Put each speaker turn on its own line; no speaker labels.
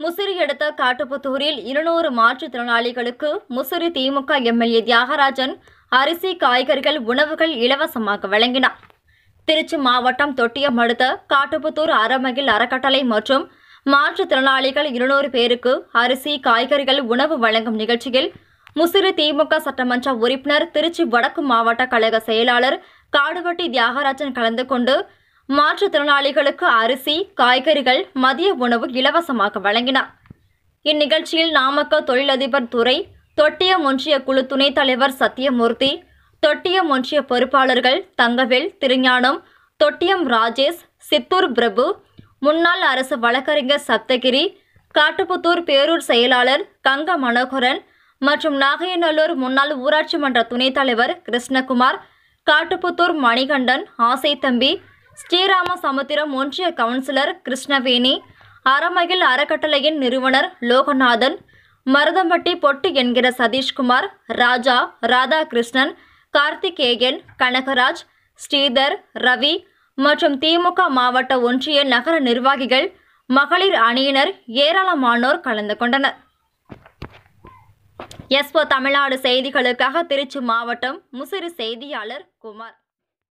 முசிறி அடுத்த காட்டுப்புத்தூரில் இருநூறு மாற்றுத்திறனாளிகளுக்கு முசிறி திமுக எம்எல்ஏ தியாகராஜன் அரிசி காய்கறிகள் உணவுகள் இலவசமாக வழங்கினார் திருச்சி மாவட்டம் தொட்டியம் அடுத்த காட்டுப்புத்தூர் அறமகில் அறக்கட்டளை மற்றும் மாற்றுத்திறனாளிகள் இருநூறு பேருக்கு அரிசி காய்கறிகள் உணவு வழங்கும் நிகழ்ச்சியில் முசிறி திமுக சட்டமன்ற உறுப்பினர் திருச்சி வடக்கு மாவட்ட கழக செயலாளர் காடுவட்டி தியாகராஜன் கலந்து கொண்டு மாற்றுத்திறனாளிகளுக்கு அரிசி காய்கறிகள் மதிய உணவு இலவசமாக வழங்கினார் இந்நிகழ்ச்சியில் நாமக்கல் தொழிலதிபர் துறை தொட்டியம் ஒன்றிய குழு துணைத் தலைவர் சத்தியமூர்த்தி தொட்டியம் ஒன்றிய பொறுப்பாளர்கள் தங்கவேல் திருஞானம் தொட்டியம் ராஜேஷ் சித்தூர் பிரபு முன்னாள் அரசு வழக்கறிஞர் சப்தகிரி காட்டுப்புத்தூர் பேரூர் செயலாளர் கங்க மனோகரன் மற்றும் நாகையநல்லூர் முன்னாள் ஊராட்சி மன்ற துணைத் தலைவர் கிருஷ்ணகுமார் காட்டுப்புத்தூர் மணிகண்டன் ஆசைத்தம்பி ஸ்ரீராம சமுத்திரம் ஒன்றிய கவுன்சிலர் கிருஷ்ணவேணி அறமகில் அறக்கட்டளையின் நிறுவனர் லோகநாதன் மருதம்பட்டி பொட்டு என்கிற சதீஷ்குமார் ராஜா ராதாகிருஷ்ணன் கார்த்திகேயன் கனகராஜ் ஸ்ரீதர் ரவி மற்றும் திமுக மாவட்ட ஒன்றிய நகர நிர்வாகிகள் மகளிர் அணியினர் ஏராளமானோர் கலந்து கொண்டனர் எஸ்போ தமிழ்நாடு செய்திகளுக்காக திருச்சி மாவட்டம் முசிறி செய்தியாளர் குமார்